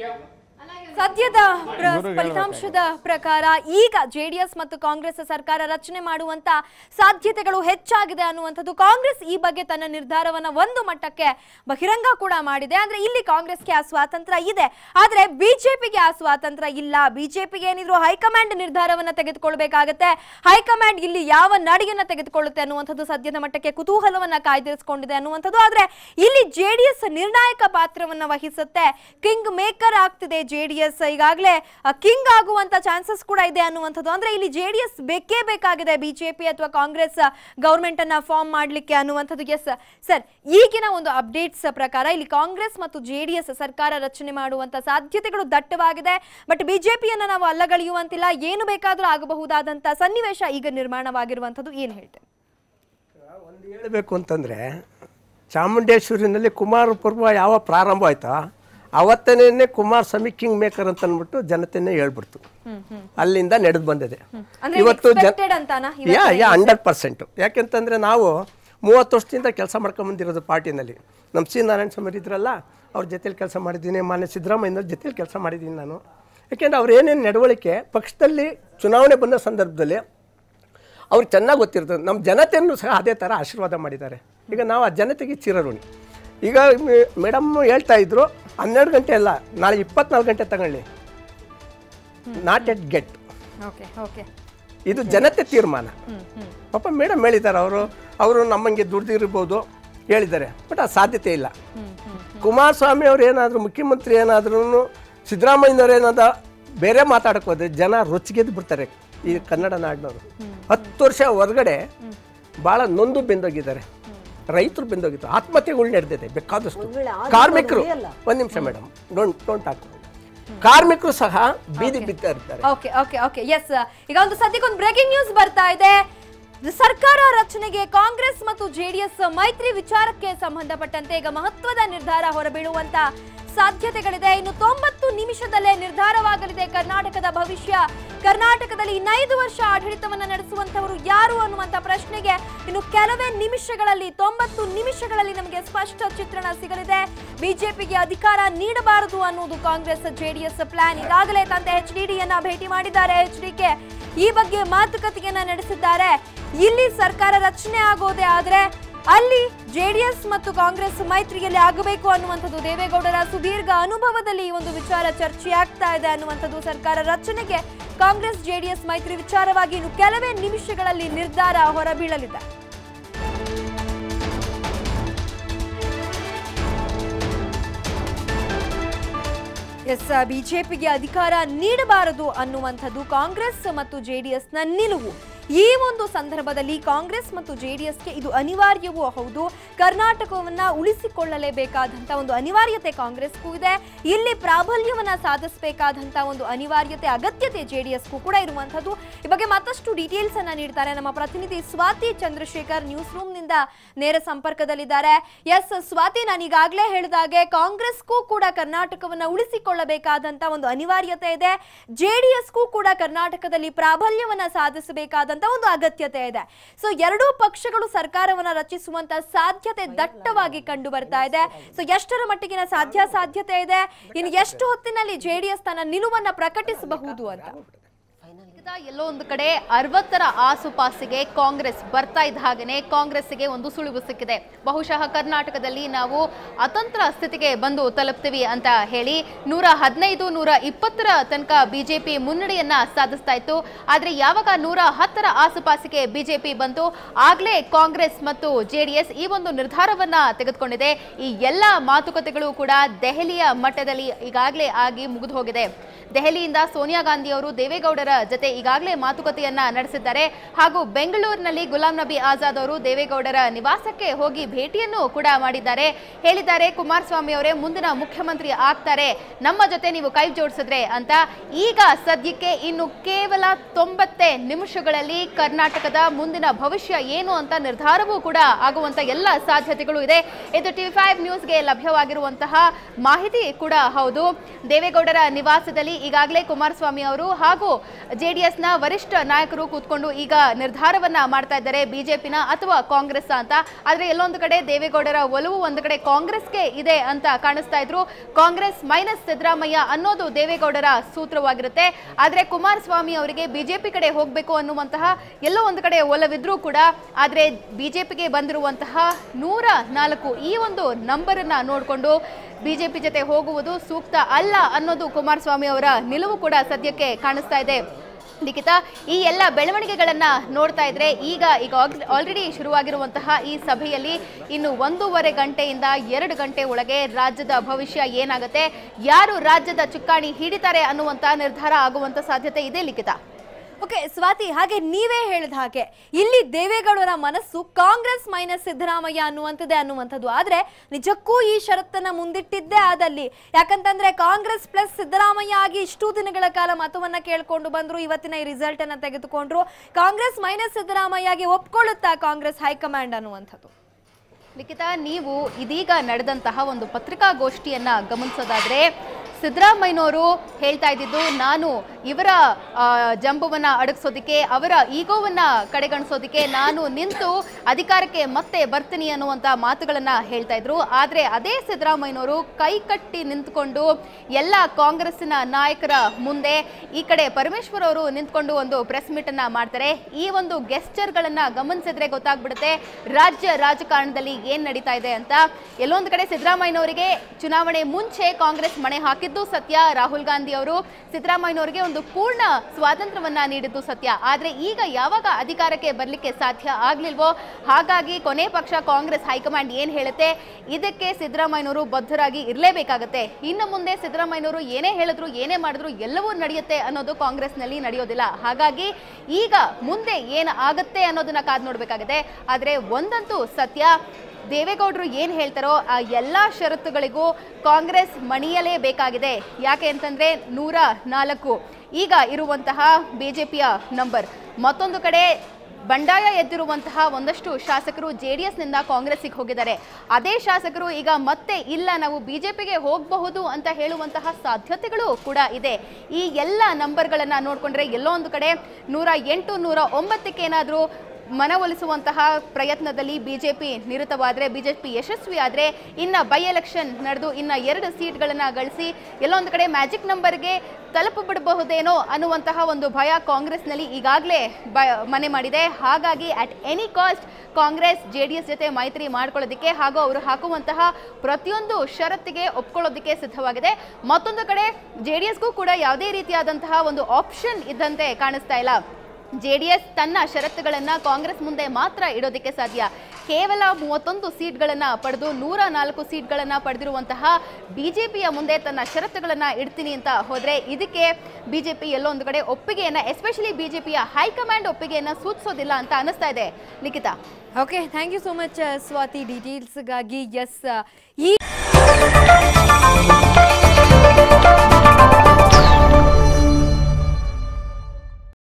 ಸದ್ಯದ ಪ್ರ- ಫಲಿತಾಂಶದ ಪ್ರಕಾರ ಈಗ ಜೆಡಿಎಸ್ ಮತ್ತು ಕಾಂಗ್ರೆಸ್ ಸರ್ಕಾರ ರಚನೆ ಮಾಡುವಂತ ಸಾಧ್ಯತೆಗಳು ಹೆಚ್ಚಾಗಿದೆ ಅನ್ನುವಂಥದ್ದು ಕಾಂಗ್ರೆಸ್ ಈ ಬಗ್ಗೆ ತನ್ನ ನಿರ್ಧಾರವನ್ನ ಒಂದು ಮಟ್ಟಕ್ಕೆ ಬಹಿರಂಗ ಕೂಡ ಮಾಡಿದೆ ಅಂದ್ರೆ ಇಲ್ಲಿ ಕಾಂಗ್ರೆಸ್ಗೆ ಆ ಸ್ವಾತಂತ್ರ್ಯ ಇದೆ ಆದ್ರೆ ಬಿಜೆಪಿಗೆ ಆ ಸ್ವಾತಂತ್ರ್ಯ ಇಲ್ಲ ಬಿಜೆಪಿಗೆ ಏನಿದ್ರು ಹೈಕಮಾಂಡ್ ನಿರ್ಧಾರವನ್ನ ತೆಗೆದುಕೊಳ್ಬೇಕಾಗತ್ತೆ ಹೈಕಮಾಂಡ್ ಇಲ್ಲಿ ಯಾವ ನಡೆಯನ್ನ ತೆಗೆದುಕೊಳ್ಳುತ್ತೆ ಅನ್ನುವಂಥದ್ದು ಸದ್ಯದ ಮಟ್ಟಕ್ಕೆ ಕುತೂಹಲವನ್ನ ಕಾಯ್ದಿರಿಸಿಕೊಂಡಿದೆ ಅನ್ನುವಂಥದ್ದು ಆದ್ರೆ ಇಲ್ಲಿ ಜೆಡಿಎಸ್ ನಿರ್ಣಾಯಕ ಪಾತ್ರವನ್ನ ವಹಿಸುತ್ತೆ ಕಿಂಗ್ ಮೇಕರ್ ಆಗ್ತಿದೆ ಜೆಡಿಎಸ್ ಈಗಾಗಲೇ ಕಿಂಗ್ ಆಗುವಂತ ಚಾನ್ಸಸ್ ಕೂಡ ಇದೆ ಅನ್ನುವಂಥದ್ದು ಅಂದ್ರೆ ಇಲ್ಲಿ ಜೆಡಿಎಸ್ ಬೇಕೇ ಬೇಕಾಗಿದೆ ಬಿಜೆಪಿ ಅಥವಾ ಕಾಂಗ್ರೆಸ್ ಗೌರ್ಮೆಂಟ್ ಅನ್ನ ಫಾರ್ಮ್ ಮಾಡ್ಲಿಕ್ಕೆ ಅನ್ನುವಂಥದ್ದು ಎಸ್ ಸರ್ ಈಗಿನ ಒಂದು ಅಪ್ಡೇಟ್ಸ್ ಪ್ರಕಾರ ಇಲ್ಲಿ ಕಾಂಗ್ರೆಸ್ ಮತ್ತು ಜೆಡಿಎಸ್ ಸರ್ಕಾರ ರಚನೆ ಮಾಡುವಂತ ಸಾಧ್ಯತೆಗಳು ದಟ್ಟವಾಗಿದೆ ಬಟ್ ಬಿಜೆಪಿಯನ್ನ ನಾವು ಅಲ್ಲಗಳೆಯುವಂತಿಲ್ಲ ಏನು ಬೇಕಾದ್ರೂ ಆಗಬಹುದಾದಂತ ಸನ್ನಿವೇಶ ಈಗ ನಿರ್ಮಾಣವಾಗಿರುವಂಥದ್ದು ಏನ್ ಹೇಳ್ತೇನೆ ಒಂದು ಹೇಳಬೇಕು ಅಂತಂದರೆ ಚಾಮುಂಡೇಶ್ವರಿನಲ್ಲಿ ಕುಮಾರ ಪರ್ವ ಯಾವ ಪ್ರಾರಂಭ ಆಯ್ತಾ ಅವತ್ತನೇ ಕುಮಾರಸ್ವಾಮಿ ಕಿಂಗ್ ಮೇಕರ್ ಅಂತ ಅಂದ್ಬಿಟ್ಟು ಜನತೆನೇ ಹೇಳ್ಬಿಡ್ತು ಅಲ್ಲಿಂದ ನಡೆದು ಬಂದಿದೆ ಅಂದ್ರೆ ಇವತ್ತು ಜನ expected ಅಂತಾನಾ ಯಾ ಯಾ ಹಂಡ್ರೆಡ್ ಪರ್ಸೆಂಟು ಯಾಕೆಂತಂದರೆ ನಾವು ಮೂವತ್ತು ವರ್ಷದಿಂದ ಕೆಲಸ ಮಾಡ್ಕೊಂಬಂದಿರೋದು ಪಾರ್ಟಿನಲ್ಲಿ ನಮ್ಮ ಸಿ ನಾರಾಯಣ ಸ್ವಾಮಿ ಇದ್ರಲ್ಲ ಅವ್ರ ಜೊತೆಲಿ ಕೆಲಸ ಮಾಡಿದ್ದೀನಿ ಮಾನ್ಯ ಸಿದ್ದರಾಮಯ್ಯನವ್ರ ಜೊತೆಲಿ ಕೆಲಸ ಮಾಡಿದ್ದೀನಿ ನಾನು ಯಾಕೆಂದರೆ ಅವ್ರು ಏನೇನು ನಡವಳಿಕೆ ಪಕ್ಷದಲ್ಲಿ ಚುನಾವಣೆ ಬಂದ ಸಂದರ್ಭದಲ್ಲಿ ಅವ್ರು ಚೆನ್ನಾಗಿ ಗೊತ್ತಿರ್ತದೆ ನಮ್ಮ ಜನತೆಯನ್ನು ಸಹ ಅದೇ ಥರ ಆಶೀರ್ವಾದ ಮಾಡಿದ್ದಾರೆ ಈಗ ನಾವು ಆ ಜನತೆಗೆ ಚಿರಋಣಿ ಈಗ ಮೇಡಮ್ ಹೇಳ್ತಾ ಇದ್ರು ಹನ್ನೆರಡು ಗಂಟೆ ಅಲ್ಲ ನಾಳೆ ಇಪ್ಪತ್ನಾಲ್ಕು ಗಂಟೆ ತಗೊಳ್ಳಿ not yet get okay okay ಇದು ಜನತೆ ತೀರ್ಮಾನ ಪಾಪ ಮೇಡಮ್ ಹೇಳಿದ್ದಾರೆ ಅವರು ಅವರು ನಮ್ಮಂಗೆ ದುಡ್ದಿರ್ಬೋದು ಹೇಳಿದ್ದಾರೆ ಬಟ್ ಅದು ಸಾಧ್ಯತೆ ಇಲ್ಲ ಕುಮಾರಸ್ವಾಮಿ ಅವ್ರು ಏನಾದರೂ ಮುಖ್ಯಮಂತ್ರಿ ಏನಾದ್ರೂ ಸಿದ್ದರಾಮಯ್ಯನವ್ರು ಏನಾದ ಬೇರೆ ಮಾತಾಡಕ್ಕೆ ಹೋದ್ರೆ ಜನ ರೊಚ್ಚಿಗೆದ್ದು ಬಿಡ್ತಾರೆ ಈ ಕನ್ನಡ ನಾಡಿನವರು ಹತ್ತು ವರ್ಷ ಹೊರಗಡೆ ಭಾಳ ನೊಂದು ಬೆಂದೋಗಿದ್ದಾರೆ ರೈತರು ಬೆಂದೋಗಿದ್ದಾರೆ ಆತ್ಮಹತ್ಯೆಗಳು ನಡೆದಿದೆ ಬೇಕಾದಷ್ಟು ಕಾರ್ಮಿಕರು ಒಂದು ನಿಮಿಷ ಮೇಡಮ್ ಡೋಂಟ್ ಡೋಂಟ್ ಹಾಕು ಕಾರ್ಮಿಕರು ಸಹ ಬೀದಿ ಬಿತ್ತಾ ಇರ್ತಾರೆ ಓಕೆ ಓಕೆ ಓಕೆ ಎಸ್ ಈಗ ಒಂದು ಸದ್ಯಕ್ಕೆ ಒಂದು ಬ್ರೇಕಿಂಗ್ ನ್ಯೂಸ್ ಬರ್ತಾ ಇದೆ ಸರ್ಕಾರ ರಚನೆಗೆ ಕಾಂಗ್ರೆಸ್ ಮತ್ತು ಜೆಡಿಎಸ್ ಮೈತ್ರಿ ವಿಚಾರಕ್ಕೆ ಸಂಬಂಧಪಟ್ಟಂತೆ ಈಗ ಮಹತ್ವದ ನಿರ್ಧಾರ ಹೊರಬೀಳುವಂತ ಸಾಧ್ಯತೆಗಳಿದೆ ಇನ್ನು ತೊಂಬತ್ತು ನಿಮಿಷದಲ್ಲೇ ನಿರ್ಧಾರವಾಗಲಿದೆ ಕರ್ನಾಟಕದ ಭವಿಷ್ಯ ಕರ್ನಾಟಕದಲ್ಲಿ ಇನ್ನೈದು ವರ್ಷ ಆಡಳಿತವನ್ನ ನಡೆಸುವಂತವರು ಯಾರು ಅನ್ನುವಂತ ಪ್ರಶ್ನೆಗೆ ಇನ್ನು ಕೆಲವೇ ನಿಮಿಷಗಳಲ್ಲಿ ತೊಂಬತ್ತು ನಿಮಿಷಗಳಲ್ಲಿ ನಮಗೆ ಸ್ಪಷ್ಟ ಚಿತ್ರಣ ಸಿಗಲಿದೆ ಬಿಜೆಪಿಗೆ ಅಧಿಕಾರ ನೀಡಬಾರದು ಅನ್ನುವುದು ಕಾಂಗ್ರೆಸ್ ಜೆಡಿಎಸ್ ಪ್ಲಾನ್ ಈಗಾಗಲೇ ತಂದೆ ಎಚ್ ಡಿಯನ್ನ ಭೇಟಿ ಮಾಡಿದ್ದಾರೆ ಎಚ್ ಡಿಕೆ ಈ ಬಗ್ಗೆ ಮಾತುಕತೆಯನ್ನ ನಡೆಸಿದ್ದಾರೆ ಇಲ್ಲಿ ಸರ್ಕಾರ ರಚನೆ ಆಗೋದೇ ಆದ್ರೆ ಅಲ್ಲಿ ಜೆಡಿಎಸ್ ಮತ್ತು ಕಾಂಗ್ರೆಸ್ ಮೈತ್ರಿಯಲ್ಲಿ ಆಗಬೇಕು ಅನ್ನುವಂಥದ್ದು ದೇವೇಗೌಡರ ಸುದೀರ್ಘ ಅನುಭವದಲ್ಲಿ ಈ ಒಂದು ವಿಚಾರ ಚರ್ಚೆ ಆಗ್ತಾ ಇದೆ ಅನ್ನುವಂಥದ್ದು ಸರ್ಕಾರ ರಚನೆಗೆ ಕಾಂಗ್ರೆಸ್ ಜೆಡಿಎಸ್ ಮೈತ್ರಿ ವಿಚಾರವಾಗಿ ಇನ್ನು ಕೆಲವೇ ನಿಮಿಷಗಳಲ್ಲಿ ನಿರ್ಧಾರ ಹೊರಬೀಳಲಿದೆ ಎಸ್ ಬಿಜೆಪಿಗೆ ಅಧಿಕಾರ ನೀಡಬಾರದು ಅನ್ನುವಂಥದ್ದು ಕಾಂಗ್ರೆಸ್ ಮತ್ತು ಜೆಡಿಎಸ್ನ ನಿಲುವು ಈ ಒಂದು ಸಂದರ್ಭದಲ್ಲಿ ಕಾಂಗ್ರೆಸ್ ಮತ್ತು ಜೆಡಿಎಸ್ಗೆ ಇದು ಅನಿವಾರ್ಯವೂ ಹೌದು ಕರ್ನಾಟಕವನ್ನ ಉಳಿಸಿಕೊಳ್ಳಲೇಬೇಕಾದಂತ ಒಂದು ಅನಿವಾರ್ಯತೆ ಕಾಂಗ್ರೆಸ್ಗೂ ಇದೆ ಇಲ್ಲಿ ಪ್ರಾಬಲ್ಯವನ್ನ ಸಾಧಿಸಬೇಕಾದಂತ ಒಂದು ಅನಿವಾರ್ಯತೆ ಅಗತ್ಯತೆ ಜೆಡಿಎಸ್ಗೂ ಕೂಡ ಇರುವಂತದ್ದು ಈ ಬಗ್ಗೆ ಮತ್ತಷ್ಟು ಡೀಟೇಲ್ಸ್ ಅನ್ನ ನೀಡ್ತಾರೆ ನಮ್ಮ ಪ್ರತಿನಿಧಿ ಸ್ವಾತಿ ಚಂದ್ರಶೇಖರ್ ನ್ಯೂಸ್ ರೂಮ್ ನಿಂದ ನೇರ ಸಂಪರ್ಕದಲ್ಲಿದ್ದಾರೆ ಎಸ್ ಸ್ವಾತಿ ನಾನು ಈಗಾಗಲೇ ಹೇಳಿದಾಗೆ ಕಾಂಗ್ರೆಸ್ಗೂ ಕೂಡ ಕರ್ನಾಟಕವನ್ನ ಉಳಿಸಿಕೊಳ್ಳಬೇಕಾದಂತ ಒಂದು ಅನಿವಾರ್ಯತೆ ಇದೆ ಜೆಡಿಎಸ್ಗೂ ಕೂಡ ಕರ್ನಾಟಕದಲ್ಲಿ ಪ್ರಾಬಲ್ಯವನ್ನ ಸಾಧಿಸಬೇಕಾದಂತ ಒಂದು ಅಗತ್ಯತೆ ಇದೆ ಸೊ ಎರಡೂ ಪಕ್ಷಗಳು ಸರ್ಕಾರವನ್ನ ರಚಿಸುವಂತ ಸಾಧ್ಯತೆ ದಟ್ಟವಾಗಿ ಕಂಡು ಬರ್ತಾ ಇದೆ ಸೊ ಎಷ್ಟರ ಮಟ್ಟಿಗಿನ ಸಾಧ್ಯ ಸಾಧ್ಯತೆ ಇದೆ ಇನ್ನು ಎಷ್ಟು ಹೊತ್ತಿನಲ್ಲಿ ಜೆಡಿಎಸ್ ತನ್ನ ನಿಲುವನ್ನ ಪ್ರಕಟಿಸಬಹುದು ಅಂತ ಈಗ ಎಲ್ಲೋ ಒಂದು ಕಡೆ ಅರವತ್ತರ ಆಸುಪಾಸಿಗೆ ಕಾಂಗ್ರೆಸ್ ಬರ್ತಾ ಇದ್ದ ಹಾಗೇನೆ ಕಾಂಗ್ರೆಸ್ಸಿಗೆ ಒಂದು ಸುಳಿವು ಸಿಕ್ಕಿದೆ ಬಹುಶಃ ಕರ್ನಾಟಕದಲ್ಲಿ ನಾವು ಅತಂತ್ರ ಸ್ಥಿತಿಗೆ ಬಂದು ತಲುಪ್ತೀವಿ ಅಂತ ಹೇಳಿ ನೂರ ಹದಿನೈದು ನೂರ ಇಪ್ಪತ್ತರ ತನಕ ಬಿಜೆಪಿ ಮುನ್ನಡೆಯನ್ನ ಸಾಧಿಸ್ತಾ ಇತ್ತು ಆದ್ರೆ ಯಾವಾಗ ನೂರ ಹತ್ತರ ಆಸುಪಾಸಿಗೆ ಬಿಜೆಪಿ ಬಂತು ಆಗ್ಲೇ ಕಾಂಗ್ರೆಸ್ ಮತ್ತು ಜೆಡಿಎಸ್ ಈ ಒಂದು ನಿರ್ಧಾರವನ್ನ ತೆಗೆದುಕೊಂಡಿದೆ ಈ ಎಲ್ಲ ಮಾತುಕತೆಗಳು ಕೂಡ ದೆಹಲಿಯ ಮಟ್ಟದಲ್ಲಿ ಈಗಾಗಲೇ ಆಗಿ ಮುಗಿದು ಹೋಗಿದೆ ದೆಹಲಿಯಿಂದ ಸೋನಿಯಾ ಗಾಂಧಿ ಅವರು ದೇವೇಗೌಡರ ಜೊತೆ ಈಗಾಗಲೇ ಮಾತುಕತೆಯನ್ನ ನಡೆಸಿದ್ದಾರೆ ಹಾಗೂ ಬೆಂಗಳೂರಿನಲ್ಲಿ ಗುಲಾಂ ನಬಿ ಆಜಾದ್ ಅವರು ದೇವೇಗೌಡರ ನಿವಾಸಕ್ಕೆ ಹೋಗಿ ಭೇಟಿಯನ್ನು ಕೂಡ ಮಾಡಿದ್ದಾರೆ ಹೇಳಿದ್ದಾರೆ ಕುಮಾರಸ್ವಾಮಿ ಅವರೇ ಮುಂದಿನ ಮುಖ್ಯಮಂತ್ರಿ ಆಗ್ತಾರೆ ನಮ್ಮ ಜೊತೆ ನೀವು ಕೈ ಜೋಡಿಸಿದ್ರೆ ಅಂತ ಈಗ ಸದ್ಯಕ್ಕೆ ಇನ್ನು ಕೇವಲ ತೊಂಬತ್ತೇ ನಿಮಿಷಗಳಲ್ಲಿ ಕರ್ನಾಟಕದ ಮುಂದಿನ ಭವಿಷ್ಯ ಏನು ಅಂತ ನಿರ್ಧಾರವೂ ಕೂಡ ಆಗುವಂತ ಎಲ್ಲ ಸಾಧ್ಯತೆಗಳು ಇದೆ ಇದು ಟಿವಿ ಫೈವ್ ನ್ಯೂಸ್ಗೆ ಲಭ್ಯವಾಗಿರುವಂತಹ ಮಾಹಿತಿ ಕೂಡ ಹೌದು ದೇವೇಗೌಡರ ನಿವಾಸದಲ್ಲಿ ಈಗಾಗಲೇ ಕುಮಾರಸ್ವಾಮಿ ಅವರು ಹಾಗೂ ಜೆಡಿಎಸ್ ನ ವರಿಷ್ಠ ನಾಯಕರು ಕೂತ್ಕೊಂಡು ಈಗ ನಿರ್ಧಾರವನ್ನ ಮಾಡ್ತಾ ಇದ್ದಾರೆ ಬಿಜೆಪಿನ ಅಥವಾ ಕಾಂಗ್ರೆಸ್ ಅಂತ ಆದ್ರೆ ಎಲ್ಲೊಂದು ಕಡೆ ದೇವೇಗೌಡರ ಒಲವು ಒಂದು ಕಡೆ ಕಾಂಗ್ರೆಸ್ಗೆ ಇದೆ ಅಂತ ಕಾಣಿಸ್ತಾ ಇದ್ರು ಕಾಂಗ್ರೆಸ್ ಮೈನಸ್ ಸಿದ್ದರಾಮಯ್ಯ ಅನ್ನೋದು ದೇವೇಗೌಡರ ಸೂತ್ರವಾಗಿರುತ್ತೆ ಆದ್ರೆ ಕುಮಾರಸ್ವಾಮಿ ಅವರಿಗೆ ಬಿಜೆಪಿ ಕಡೆ ಹೋಗ್ಬೇಕು ಅನ್ನುವಂತಹ ಎಲ್ಲೋ ಒಂದು ಕಡೆ ಒಲವಿದ್ರೂ ಕೂಡ ಆದ್ರೆ ಬಿಜೆಪಿಗೆ ಬಂದಿರುವಂತಹ ನೂರ ನಾಲ್ಕು ಈ ಒಂದು ನಂಬರ್ ಅನ್ನ ನೋಡಿಕೊಂಡು ಬಿಜೆಪಿ ಜೊತೆ ಹೋಗುವುದು ಸೂಕ್ತ ಅಲ್ಲ ಅನ್ನೋದು ಕುಮಾರಸ್ವಾಮಿ ಅವರ ನಿಲುವು ಕೂಡ ಸದ್ಯಕ್ಕೆ ಕಾಣಿಸ್ತಾ ಇದೆ ಲಿಖಿತ ಈ ಎಲ್ಲ ಬೆಳವಣಿಗೆಗಳನ್ನ ನೋಡ್ತಾ ಇದ್ರೆ ಈಗ ಈಗ ಆಲ್ರೆಡಿ ಶುರುವಾಗಿರುವಂತಹ ಈ ಸಭೆಯಲ್ಲಿ ಇನ್ನು ಒಂದೂವರೆ ಗಂಟೆಯಿಂದ ಎರಡು ಗಂಟೆ ಒಳಗೆ ರಾಜ್ಯದ ಭವಿಷ್ಯ ಏನಾಗುತ್ತೆ ಯಾರು ರಾಜ್ಯದ ಚುಕ್ಕಾಣಿ ಹಿಡಿತಾರೆ ಅನ್ನುವಂತ ನಿರ್ಧಾರ ಆಗುವಂತ ಸಾಧ್ಯತೆ ಇದೆ ಲಿಖಿತ ಓಕೆ ಸ್ವಾತಿ ಹಾಗೆ ನೀವೇ ಹೇಳಿದ ಹಾಗೆ ಇಲ್ಲಿ ದೇವೇಗೌಡರ ಮನಸ್ಸು ಕಾಂಗ್ರೆಸ್ ಮೈನಸ್ ಸಿದ್ದರಾಮಯ್ಯ ಅನ್ನುವಂಥದ್ದೇ ಅನ್ನುವಂಥದ್ದು ಆದ್ರೆ ನಿಜಕ್ಕೂ ಈ ಷರತ್ತನ್ನ ಮುಂದಿಟ್ಟಿದ್ದೇ ಆದಲ್ಲಿ ಯಾಕಂತಂದ್ರೆ ಕಾಂಗ್ರೆಸ್ ಪ್ಲಸ್ ಸಿದ್ದರಾಮಯ್ಯ ಆಗಿ ಇಷ್ಟು ದಿನಗಳ ಕಾಲ ಮತವನ್ನ ಕೇಳ್ಕೊಂಡು ಬಂದ್ರು ಇವತ್ತಿನ ಈ ರಿಸಲ್ಟ್ ಅನ್ನ ತೆಗೆದುಕೊಂಡ್ರು ಕಾಂಗ್ರೆಸ್ ಮೈನಸ್ ಸಿದ್ದರಾಮಯ್ಯ ಆಗಿ ಒಪ್ಕೊಳ್ಳುತ್ತಾ ಕಾಂಗ್ರೆಸ್ ಹೈಕಮಾಂಡ್ ಅನ್ನುವಂಥದ್ದು ಲಿಖಿತ ನೀವು ಇದೀಗ ನಡೆದಂತಹ ಒಂದು ಪತ್ರಿಕಾಗೋಷ್ಠಿಯನ್ನ ಗಮನಿಸೋದಾದ್ರೆ ಸಿದ್ದರಾಮಯ್ಯನವರು ಹೇಳ್ತಾ ಇದ್ದಿದ್ದು ನಾನು ಇವರ ಆ, ಜಂಬವನ್ನ ಅಡಗಿಸೋದಕ್ಕೆ ಅವರ ಈಗೋವನ್ನ ಕಡೆಗಣಿಸೋದಕ್ಕೆ ನಾನು ನಿಂತು ಅಧಿಕಾರಕ್ಕೆ ಮತ್ತೆ ಬರ್ತೀನಿ ಅನ್ನುವಂತ ಮಾತುಗಳನ್ನ ಹೇಳ್ತಾ ಇದ್ರು ಆದ್ರೆ ಅದೇ ಸಿದ್ದರಾಮಯ್ಯನವರು ಕೈ ಕಟ್ಟಿ ನಿಂತ್ಕೊಂಡು ಎಲ್ಲ ಕಾಂಗ್ರೆಸ್ಸಿನ ನಾಯಕರ ಮುಂದೆ ಈ ಕಡೆ ಪರಮೇಶ್ವರ್ ಅವರು ನಿಂತ್ಕೊಂಡು ಒಂದು ಪ್ರೆಸ್ ಮೀಟ್ ಅನ್ನ ಮಾಡ್ತಾರೆ ಈ ಒಂದು ಗೆಸ್ಚರ್ ಗಳನ್ನ ಗಮನಿಸಿದ್ರೆ ಗೊತ್ತಾಗ್ಬಿಡುತ್ತೆ ರಾಜ್ಯ ರಾಜಕಾರಣದಲ್ಲಿ ಏನ್ ನಡೀತಾ ಇದೆ ಅಂತ ಎಲ್ಲೊಂದು ಕಡೆ ಸಿದ್ದರಾಮಯ್ಯನವರಿಗೆ ಚುನಾವಣೆ ಮುಂಚೆ ಕಾಂಗ್ರೆಸ್ ಮಣೆ ಹಾಕಿದ್ದು ಸತ್ಯ ರಾಹುಲ್ ಗಾಂಧಿ ಅವರು ಸಿದ್ದರಾಮಯ್ಯನವರಿಗೆ ಒಂದು ಪೂರ್ಣ ಸ್ವಾತಂತ್ರ್ಯವನ್ನ ನೀಡಿದ್ದು ಸತ್ಯ ಆದ್ರೆ ಈಗ ಯಾವಾಗ ಅಧಿಕಾರಕ್ಕೆ ಬರ್ಲಿಕ್ಕೆ ಸಾಧ್ಯ ಆಗ್ಲಿಲ್ವೋ ಹಾಗಾಗಿ ಕೊನೆ ಪಕ್ಷ ಕಾಂಗ್ರೆಸ್ ಹೈಕಮಾಂಡ್ ಏನ್ ಹೇಳುತ್ತೆ ಇದಕ್ಕೆ ಸಿದ್ದರಾಮಯ್ಯನವರು ಬದ್ಧರಾಗಿ ಇರಲೇಬೇಕಾಗತ್ತೆ ಇನ್ನು ಮುಂದೆ ಸಿದ್ದರಾಮಯ್ಯನವರು ಏನೇ ಹೇಳಿದ್ರು ಏನೇ ಮಾಡಿದ್ರು ಎಲ್ಲವೂ ನಡೆಯುತ್ತೆ ಅನ್ನೋದು ಕಾಂಗ್ರೆಸ್ನಲ್ಲಿ ನಡೆಯೋದಿಲ್ಲ ಹಾಗಾಗಿ ಈಗ ಮುಂದೆ ಏನು ಆಗತ್ತೆ ಅನ್ನೋದನ್ನ ಕಾದ್ ನೋಡ್ಬೇಕಾಗಿದೆ ಆದ್ರೆ ಒಂದಂತೂ ಸತ್ಯ ದೇವೇಗೌಡರು ಏನು ಹೇಳ್ತಾರೋ ಆ ಎಲ್ಲ ಷರತ್ತುಗಳಿಗೂ ಕಾಂಗ್ರೆಸ್ ಮಣಿಯಲೇಬೇಕಾಗಿದೆ ಯಾಕೆ ಅಂತಂದ್ರೆ ನೂರ ನಾಲ್ಕು ಈಗ ಇರುವಂತಹ ಬಿಜೆಪಿಯ ನಂಬರ್ ಮತ್ತೊಂದು ಕಡೆ ಬಂಡಾಯ ಎದ್ದಿರುವಂತಹ ಒಂದಷ್ಟು ಶಾಸಕರು ಜೆ ಡಿ ಎಸ್ನಿಂದ ಕಾಂಗ್ರೆಸ್ಸಿಗೆ ಹೋಗಿದ್ದಾರೆ ಅದೇ ಶಾಸಕರು ಈಗ ಮತ್ತೆ ಇಲ್ಲ ನಾವು ಬಿಜೆಪಿಗೆ ಹೋಗಬಹುದು ಅಂತ ಹೇಳುವಂತಹ ಸಾಧ್ಯತೆಗಳು ಕೂಡ ಇದೆ ಈ ಎಲ್ಲ ನಂಬರ್ಗಳನ್ನು ನೋಡಿಕೊಂಡ್ರೆ ಎಲ್ಲೋ ಒಂದು ಕಡೆ ನೂರ ಎಂಟು ನೂರ ಒಂಬತ್ತಕ್ಕೆ ಏನಾದರೂ ಮನವೊಲಿಸುವಂತಹ ಪ್ರಯತ್ನದಲ್ಲಿ ಬಿಜೆಪಿ ನಿರತವಾದರೆ ಬಿಜೆಪಿ ಯಶಸ್ವಿ ಆದರೆ ಇನ್ನ ಬೈ ಎಲೆಕ್ಷನ್ ನಡೆದು ಇನ್ನ ಎರಡು ಸೀಟ್ಗಳನ್ನು ಗಳಿಸಿ ಎಲ್ಲೊಂದು ಕಡೆ ಮ್ಯಾಜಿಕ್ ನಂಬರ್ಗೆ ತಲುಪಬಿಡಬಹುದೇನೋ ಅನ್ನುವಂತಹ ಒಂದು ಭಯ ಕಾಂಗ್ರೆಸ್ನಲ್ಲಿ ಈಗಾಗಲೇ ಬ ಮನೆ ಮಾಡಿದೆ ಹಾಗಾಗಿ at any cost Congress J D S ಜೊತೆ ಮೈತ್ರಿ ಮಾಡ್ಕೊಳ್ಳೋದಕ್ಕೆ ಹಾಗೂ ಅವರು ಹಾಕುವಂತಹ ಪ್ರತಿಯೊಂದು ಷರತ್ತಿಗೆ ಒಪ್ಕೊಳ್ಳೋದಕ್ಕೆ ಸಿದ್ಧವಾಗಿದೆ ಮತ್ತೊಂದು ಕಡೆ ಜೆ ಡಿ ಎಸ್ಗೂ ಕೂಡ ಯಾವುದೇ ರೀತಿಯಾದಂತಹ ಒಂದು ಆಪ್ಷನ್ ಇದ್ದಂತೆ ಕಾಣಿಸ್ತಾ ಇಲ್ಲ ಜೆಡಿಎಸ್ ತನ್ನ ಷರತ್ತುಗಳನ್ನ ಕಾಂಗ್ರೆಸ್ ಮುಂದೆ ಮಾತ್ರ ಇಡೋದಕ್ಕೆ ಸಾಧ್ಯ ಕೇವಲ ಮೂವತ್ತೊಂದು ಸೀಟ್ಗಳನ್ನ ಪಡೆದು ನೂರ ನಾಲ್ಕು ಸೀಟ್ಗಳನ್ನ ಪಡೆದಿರುವಂತಹ ಬಿಜೆಪಿಯ ಮುಂದೆ ತನ್ನ ಷರತ್ತುಗಳನ್ನ ಇಡ್ತೀನಿ ಅಂತ ಹೋದ್ರೆ ಇದಕ್ಕೆ ಬಿಜೆಪಿ ಎಲ್ಲೋ ಒಂದು ಕಡೆ ಒಪ್ಪಿಗೆಯನ್ನ ಎಸ್ಪೆಷಲಿ ಬಿಜೆಪಿಯ ಹೈಕಮಾಂಡ್ ಒಪ್ಪಿಗೆಯನ್ನ ಸೂಚಿಸೋದಿಲ್ಲ ಅಂತ ಅನಿಸ್ತಾ ಇದೆ Likhita okay thank you so much Swathi ಡೀಟೇಲ್ಸ್ಗಾಗಿ ಎಸ್ ಈ